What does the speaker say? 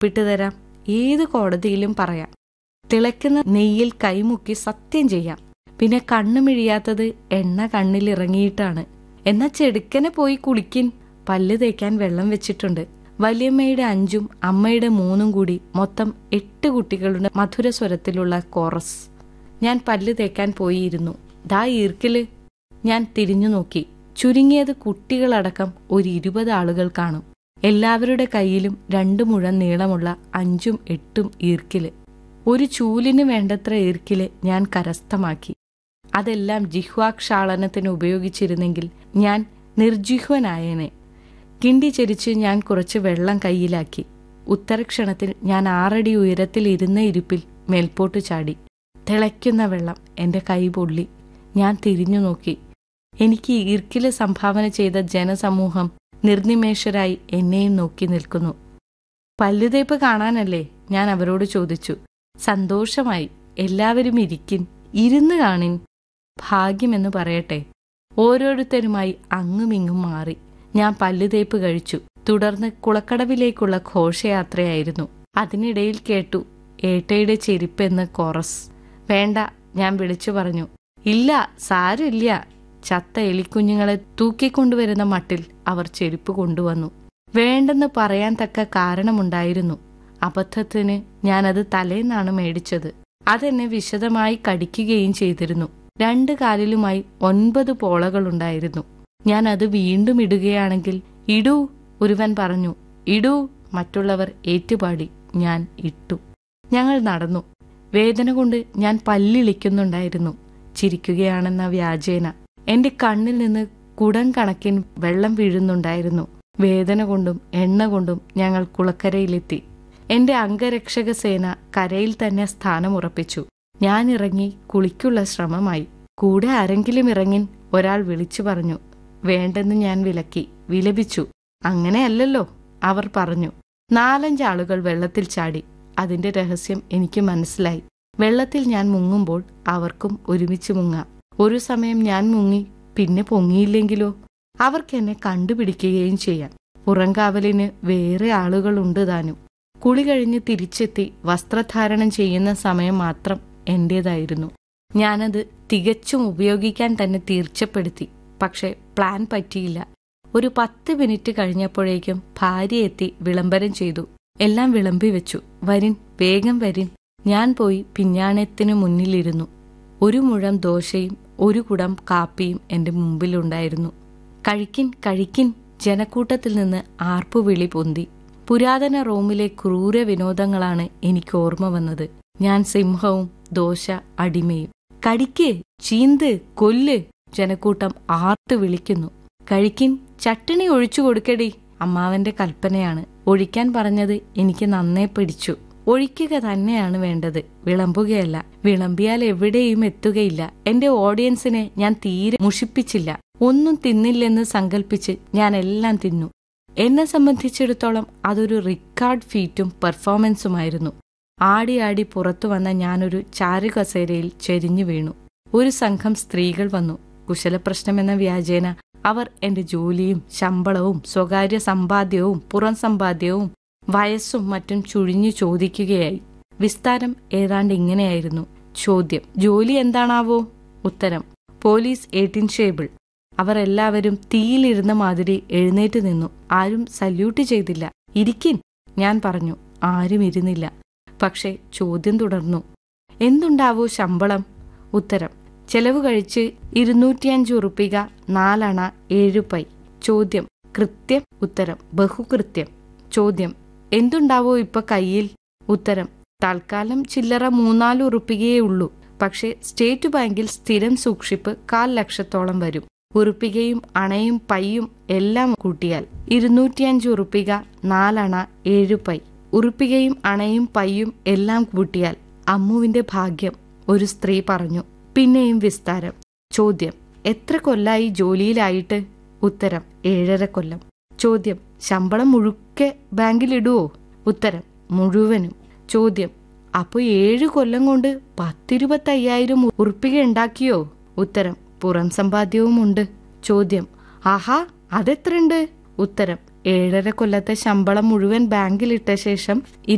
ഒപ്പിട്ട് തരാം ഏത് കോടതിയിലും പറയാം തിളയ്ക്കുന്ന നെയ്യിൽ കൈമുക്കി സത്യം ചെയ്യാം പിന്നെ കണ്ണുമിഴിയാത്തത് എണ്ണ കണ്ണിലിറങ്ങിയിട്ടാണ് എന്നാ ചെടുക്കനെ പോയി കുളിക്കിൻ പല്ല് തേക്കാൻ വെള്ളം വെച്ചിട്ടുണ്ട് വലിയമ്മയുടെ അഞ്ചും അമ്മയുടെ മൂന്നും കൂടി മൊത്തം എട്ട് കുട്ടികളുടെ മധുരസ്വരത്തിലുള്ള കോറസ് ഞാൻ പല്ല് തേക്കാൻ പോയിരുന്നു ദാ ഈർക്കില് ഞാൻ തിരിഞ്ഞു നോക്കി ചുരുങ്ങിയത് കുട്ടികളടക്കം ഒരു ഇരുപത് ആളുകൾ കാണും എല്ലാവരുടെ കയ്യിലും രണ്ടു മുഴം നീളമുള്ള അഞ്ചും എട്ടും ഈർക്കില് ഒരു ചൂലിന് വേണ്ടത്ര ഈർക്കില് ഞാൻ കരസ്ഥമാക്കി അതെല്ലാം ജിഹ്വാക്ഷാളനത്തിന് ഉപയോഗിച്ചിരുന്നെങ്കിൽ ഞാൻ നിർജിഹ്വനായേനെ കിണ്ടി ചരിച്ച് ഞാൻ കുറച്ച് വെള്ളം കയ്യിലാക്കി ഉത്തരക്ഷണത്തിൽ ഞാൻ ആറടി ഉയരത്തിൽ ഇരുന്ന ഇരിപ്പിൽ മേൽപോട്ടു ചാടി തിളയ്ക്കുന്ന വെള്ളം എന്റെ കൈ പൊള്ളി ഞാൻ തിരിഞ്ഞു നോക്കി എനിക്ക് ഈർക്കില് സംഭാവന ചെയ്ത ജനസമൂഹം നിർനിമേഷരായി എന്നെയും നോക്കി നിൽക്കുന്നു പല്ലുതേപ്പ് കാണാനല്ലേ ഞാൻ അവരോട് ചോദിച്ചു സന്തോഷമായി എല്ലാവരും ഇരിക്കിൻ ഇരുന്ന് കാണിൻ ഭാഗ്യമെന്ന് പറയട്ടെ ഓരോരുത്തരുമായി അങ്ങുമിങ്ങും മാറി ഞാൻ പല്ലുതേപ്പ് കഴിച്ചു തുടർന്ന് കുളക്കടവിലേക്കുള്ള ഘോഷയാത്രയായിരുന്നു അതിനിടയിൽ കേട്ടു ഏട്ടയുടെ ചെരിപ്പെന്ന് കോറസ് വേണ്ട ഞാൻ വിളിച്ചു പറഞ്ഞു ഇല്ല സാരില്ല ചത്ത എലിക്കുഞ്ഞുങ്ങളെ തൂക്കിക്കൊണ്ടുവരുന്ന മട്ടിൽ അവർ ചെരുപ്പ് കൊണ്ടുവന്നു വേണ്ടെന്ന് പറയാൻ തക്ക കാരണമുണ്ടായിരുന്നു അബദ്ധത്തിന് ഞാനത് തലേന്നാണ് മേടിച്ചത് അതെന്നെ വിശദമായി കടിക്കുകയും ചെയ്തിരുന്നു രണ്ട് കാലിലുമായി ഒൻപത് പോളകളുണ്ടായിരുന്നു ഞാൻ അത് വീണ്ടും ഇടുകയാണെങ്കിൽ ഇടൂ ഒരുവൻ പറഞ്ഞു ഇടൂ മറ്റുള്ളവർ ഏറ്റുപാടി ഞാൻ ഇട്ടു ഞങ്ങൾ നടന്നു വേദന കൊണ്ട് ഞാൻ പല്ലിളിക്കുന്നുണ്ടായിരുന്നു ചിരിക്കുകയാണെന്ന വ്യാജേന എന്റെ കണ്ണിൽ നിന്ന് കുടം കണക്കിൻ വെള്ളം വീഴുന്നുണ്ടായിരുന്നു വേദന കൊണ്ടും എണ്ണ കൊണ്ടും ഞങ്ങൾ കുളക്കരയിലെത്തി എന്റെ അംഗരക്ഷക സേന കരയിൽ തന്നെ സ്ഥാനമുറപ്പിച്ചു ഞാൻ ഇറങ്ങി കുളിക്കുള്ള ശ്രമമായി കൂടെ ആരെങ്കിലും ഇറങ്ങിൻ ഒരാൾ വിളിച്ചു പറഞ്ഞു വേണ്ടെന്ന് ഞാൻ വിലക്കി വിലപിച്ചു അങ്ങനെയല്ലല്ലോ അവർ പറഞ്ഞു നാലഞ്ചാളുകൾ വെള്ളത്തിൽ ചാടി അതിന്റെ രഹസ്യം എനിക്ക് മനസ്സിലായി വെള്ളത്തിൽ ഞാൻ മുങ്ങുമ്പോൾ അവർക്കും ഒരുമിച്ച് മുങ്ങാം ഒരു സമയം ഞാൻ മുങ്ങി പിന്നെ പൊങ്ങിയില്ലെങ്കിലോ അവർക്ക് എന്നെ കണ്ടുപിടിക്കുകയും ചെയ്യാം പുറംകാവലിന് വേറെ ആളുകളുണ്ട് താനും കുളി കഴിഞ്ഞ് തിരിച്ചെത്തി വസ്ത്രധാരണം ചെയ്യുന്ന സമയം മാത്രം എന്റേതായിരുന്നു ഞാനത് തികച്ചും ഉപയോഗിക്കാൻ തന്നെ തീർച്ചപ്പെടുത്തി പക്ഷെ പ്ലാൻ പറ്റിയില്ല ഒരു പത്ത് മിനിറ്റ് കഴിഞ്ഞപ്പോഴേക്കും ഭാര്യ എത്തി വിളംബരം ചെയ്തു എല്ലാം വിളമ്പി വെച്ചു വരിൻ വേഗം വരിൻ ഞാൻ പോയി പിഞ്ഞാണത്തിന് മുന്നിലിരുന്നു ഒരു മുഴം ദോശയും ഒരു കുടം കാപ്പിയും എന്റെ മുമ്പിലുണ്ടായിരുന്നു കഴിക്കിൻ കഴിക്കിൻ ജനക്കൂട്ടത്തിൽ നിന്ന് ആർപ്പുവിളി പൊന്തി പുരാതന റോമിലെ ക്രൂര വിനോദങ്ങളാണ് എനിക്ക് ഓർമ്മ വന്നത് ഞാൻ സിംഹവും ദോശ അടിമയും കടിക്ക് ചീന്ത് കൊല്ല് ജനക്കൂട്ടം ആർത്തു വിളിക്കുന്നു കഴിക്കിൻ ചട്ടിണി ഒഴിച്ചു കൊടുക്കടി അമ്മാവന്റെ കൽപ്പനയാണ് ഒഴിക്കാൻ പറഞ്ഞത് എനിക്ക് നന്നേ പിടിച്ചു ഒഴിക്കുക തന്നെയാണ് വേണ്ടത് വിളമ്പുകയല്ല വിളമ്പിയാൽ എവിടെയും എത്തുകയില്ല എന്റെ ഓഡിയൻസിനെ ഞാൻ തീരെ മുഷിപ്പിച്ചില്ല ഒന്നും തിന്നില്ലെന്ന് സങ്കല്പിച്ച് ഞാൻ എല്ലാം തിന്നു എന്നെ സംബന്ധിച്ചിടത്തോളം അതൊരു റിക്കാർഡ് ഫീറ്റും പെർഫോമൻസുമായിരുന്നു ആടി ആടി പുറത്തു വന്ന ഞാനൊരു ചാരുകസേരയിൽ ചെരിഞ്ഞു വീണു ഒരു സംഘം സ്ത്രീകൾ വന്നു കുശലപ്രശ്നമെന്ന വ്യാജേന അവർ എന്റെ ജോലിയും ശമ്പളവും സ്വകാര്യ സമ്പാദ്യവും പുറം സമ്പാദ്യവും വയസ്സും മറ്റും ചുഴിഞ്ഞു ചോദിക്കുകയായി വിസ്താരം ഏതാണ്ട് ഇങ്ങനെയായിരുന്നു ചോദ്യം ജോലി എന്താണാവോ ഉത്തരം പോലീസ് എയ്റ്റീൻ ഷേബിൾ അവർ എല്ലാവരും തീയിലിരുന്ന മാതിരി എഴുന്നേറ്റ് നിന്നു ആരും സല്യൂട്ട് ചെയ്തില്ല ഇരിക്കിൻ ഞാൻ പറഞ്ഞു ആരും ഇരുന്നില്ല പക്ഷെ ചോദ്യം തുടർന്നു എന്തുണ്ടാവോ ശമ്പളം ഉത്തരം ചെലവ് കഴിച്ച് ഇരുന്നൂറ്റിയഞ്ച് ഉറുപ്പിക നാലണ ഏഴു പൈ ചോദ്യം കൃത്യം ഉത്തരം ബഹുകൃത്യം ചോദ്യം എന്തുണ്ടാവോ ഇപ്പൊ കയ്യിൽ ഉത്തരം തൽക്കാലം ചില്ലറ മൂന്നാല് ഉറുപ്പികയേ ഉള്ളൂ പക്ഷേ സ്റ്റേറ്റ് ബാങ്കിൽ സ്ഥിരം സൂക്ഷിപ്പ് കാൽ ലക്ഷത്തോളം വരും ഉറുപ്പികയും അണയും പൈയും എല്ലാം കൂട്ടിയാൽ ഇരുന്നൂറ്റിയഞ്ച് ഉറുപ്പിക നാലണ ഏഴു പൈ ഉറുപ്പികയും അണയും പൈയും എല്ലാം കൂട്ടിയാൽ അമ്മുവിന്റെ ഭാഗ്യം ഒരു സ്ത്രീ പറഞ്ഞു പിന്നെയും വിസ്താരം ചോദ്യം എത്ര കൊല്ലായി ജോലിയിലായിട്ട് ഉത്തരം ഏഴര കൊല്ലം ചോദ്യം ശമ്പളം മുഴുക്കെ ബാങ്കിലിടുവോ ഉത്തരം മുഴുവനും ചോദ്യം അപ്പൊ ഏഴു കൊല്ലം കൊണ്ട് പത്തിരുപത്തയ്യായിരം ഉറുപ്പിക ഉണ്ടാക്കിയോ ഉത്തരം പുറം സമ്പാദ്യവുമുണ്ട് ചോദ്യം ആഹാ അതെത്രണ്ട് ഉത്തരം ഏഴര കൊല്ലത്തെ ശമ്പളം മുഴുവൻ ബാങ്കിലിട്ട ശേഷം